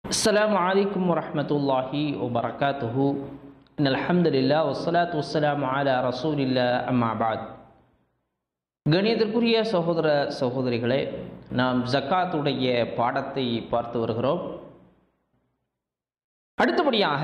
السلام عليكم ورحمة الله وبركاته إن الحمد لله والصلاة والسلام على رسول الله أما بعد கணியத்திற்குரிய சகோதர சகோதரிகளே நாம் ஜக்காத்துடைய பாடத்தை பார்த்து வருகிறோம் அடுத்தபடியாக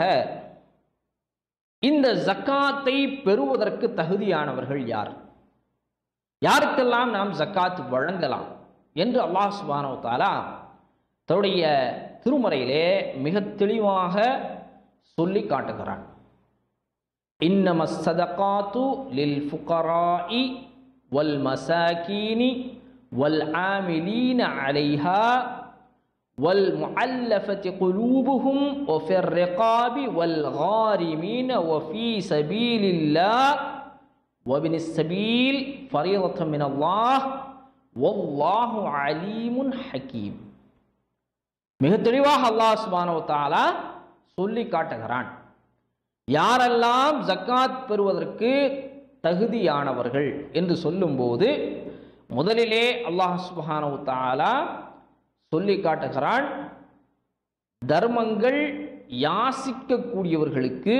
இந்த ஜக்காத்தை பெறுவதற்கு தகுதியானவர்கள் யார் யாருக்கெல்லாம் நாம் ஜக்காத் வழங்கலாம் என்று அல்லாஹ் சுபானோ தாலா தன்னுடைய திருமறையிலே மிக தெளிவாக சொல்லி காட்டுகிறான் இன்னம சதகாத்து லில் ஃபுகராஇ வல் மசாக்கீனி வல் ஆமிலீன அலைஹா والمؤلفة قلوبهم وفي الرقاب والغارمين وفي سبيل الله وابن السبيل فريضة من الله والله عليم حكيم மிக தெளிவாக அல்லாஹ் சுபானோ தாலா சொல்லி காட்டுகிறான் யாரெல்லாம் ஜக்காத் பெறுவதற்கு தகுதியானவர்கள் என்று சொல்லும்போது முதலிலே அல்லாஹ் சுபானோ தாலா சொல்லி காட்டுகிறான் தர்மங்கள் யாசிக்கக்கூடியவர்களுக்கு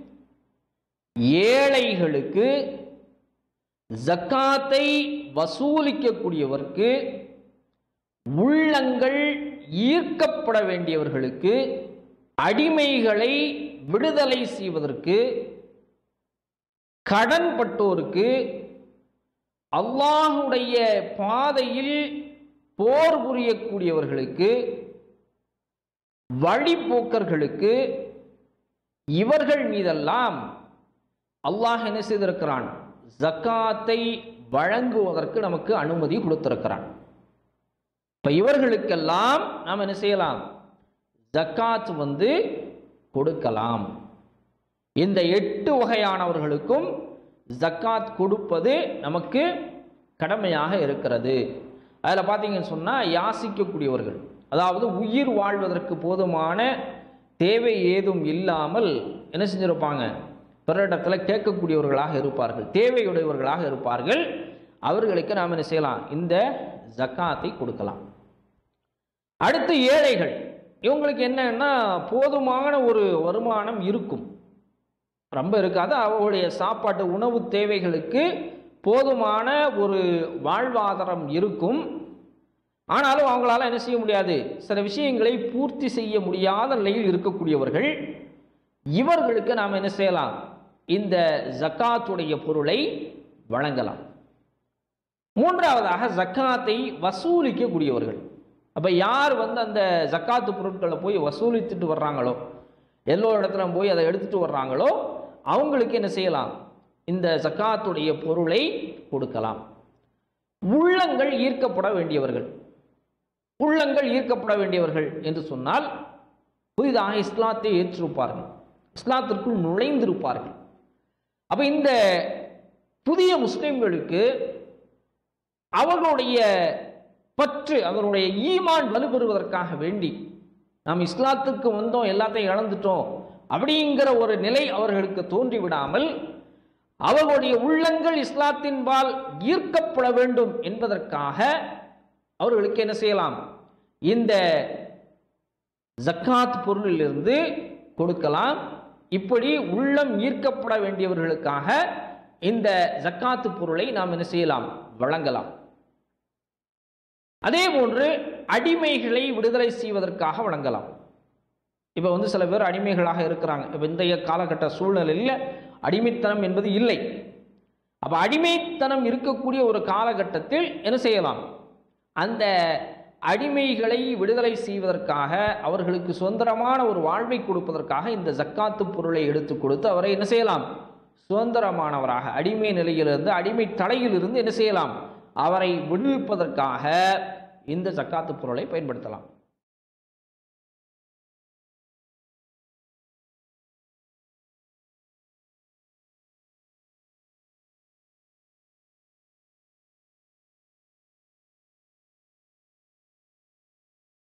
ஏழைகளுக்கு ஜக்காத்தை வசூலிக்கக்கூடியவருக்கு உள்ளங்கள் ஈர்க்கப்பட வேண்டியவர்களுக்கு அடிமைகளை விடுதலை செய்வதற்கு கடன்பட்டோருக்கு அல்லாஹுடைய பாதையில் போர் புரியக்கூடியவர்களுக்கு வழிபோக்கர்களுக்கு இவர்கள் மீதெல்லாம் அல்லாஹ் என்ன செய்திருக்கிறான் ஜக்காத்தை வழங்குவதற்கு நமக்கு அனுமதி கொடுத்திருக்கிறான் இப்போ இவர்களுக்கெல்லாம் நாம் என்ன செய்யலாம் ஜக்காத் வந்து கொடுக்கலாம் இந்த எட்டு வகையானவர்களுக்கும் ஜக்காத் கொடுப்பது நமக்கு கடமையாக இருக்கிறது அதில் பார்த்தீங்கன்னு சொன்னால் யாசிக்கக்கூடியவர்கள் அதாவது உயிர் வாழ்வதற்கு போதுமான தேவை ஏதும் இல்லாமல் என்ன செஞ்சிருப்பாங்க பிறரிடத்தில் கேட்கக்கூடியவர்களாக இருப்பார்கள் தேவையுடையவர்களாக இருப்பார்கள் அவர்களுக்கு நாம் என்ன செய்யலாம் இந்த ஜக்காத்தை கொடுக்கலாம் அடுத்து ஏழைகள் இவங்களுக்கு என்னன்னா போதுமான ஒரு வருமானம் இருக்கும் ரொம்ப இருக்காது அவர்களுடைய சாப்பாட்டு உணவு தேவைகளுக்கு போதுமான ஒரு வாழ்வாதாரம் இருக்கும் ஆனாலும் அவங்களால என்ன செய்ய முடியாது சில விஷயங்களை பூர்த்தி செய்ய முடியாத நிலையில் இருக்கக்கூடியவர்கள் இவர்களுக்கு நாம் என்ன செய்யலாம் இந்த ஜக்காத்துடைய பொருளை வழங்கலாம் மூன்றாவதாக ஜக்காத்தை வசூலிக்கக்கூடியவர்கள் அப்போ யார் வந்து அந்த ஜக்காத்து பொருட்களை போய் வசூலித்துட்டு வர்றாங்களோ எல்லோ இடத்துல போய் அதை எடுத்துட்டு வர்றாங்களோ அவங்களுக்கு என்ன செய்யலாம் இந்த ஜக்காத்துடைய பொருளை கொடுக்கலாம் உள்ளங்கள் ஈர்க்கப்பட வேண்டியவர்கள் உள்ளங்கள் ஈர்க்கப்பட வேண்டியவர்கள் என்று சொன்னால் புதிதாக இஸ்லாத்தை ஏற்றிருப்பார்கள் இஸ்லாத்திற்குள் நுழைந்திருப்பார்கள் அப்போ இந்த புதிய முஸ்லிம்களுக்கு அவர்களுடைய பற்று அவருடைய ஈமான் வலுப்பெறுவதற்காக வேண்டி நாம் இஸ்லாத்துக்கு வந்தோம் எல்லாத்தையும் இழந்துட்டோம் அப்படிங்கிற ஒரு நிலை அவர்களுக்கு தோன்றிவிடாமல் அவர்களுடைய உள்ளங்கள் இஸ்லாத்தின்பால் ஈர்க்கப்பட வேண்டும் என்பதற்காக அவர்களுக்கு என்ன செய்யலாம் இந்த ஜக்காத் பொருளிலிருந்து கொடுக்கலாம் இப்படி உள்ளம் ஈர்க்கப்பட வேண்டியவர்களுக்காக இந்த ஜக்காத்து பொருளை நாம் என்ன செய்யலாம் வழங்கலாம் அதே போன்று அடிமைகளை விடுதலை செய்வதற்காக வழங்கலாம் இப்போ வந்து சில பேர் அடிமைகளாக இருக்கிறாங்க இப்போ இன்றைய காலகட்ட சூழ்நிலையில் அடிமைத்தனம் என்பது இல்லை அப்போ அடிமைத்தனம் இருக்கக்கூடிய ஒரு காலகட்டத்தில் என்ன செய்யலாம் அந்த அடிமைகளை விடுதலை செய்வதற்காக அவர்களுக்கு சுதந்திரமான ஒரு வாழ்வை கொடுப்பதற்காக இந்த ஜக்காத்து பொருளை எடுத்து கொடுத்து அவரை என்ன செய்யலாம் சுதந்திரமானவராக அடிமை நிலையிலிருந்து அடிமை தலையிலிருந்து என்ன செய்யலாம் அவரை விடுவிப்பதற்காக இந்த ஜக்காத்து பொருளை பயன்படுத்தலாம்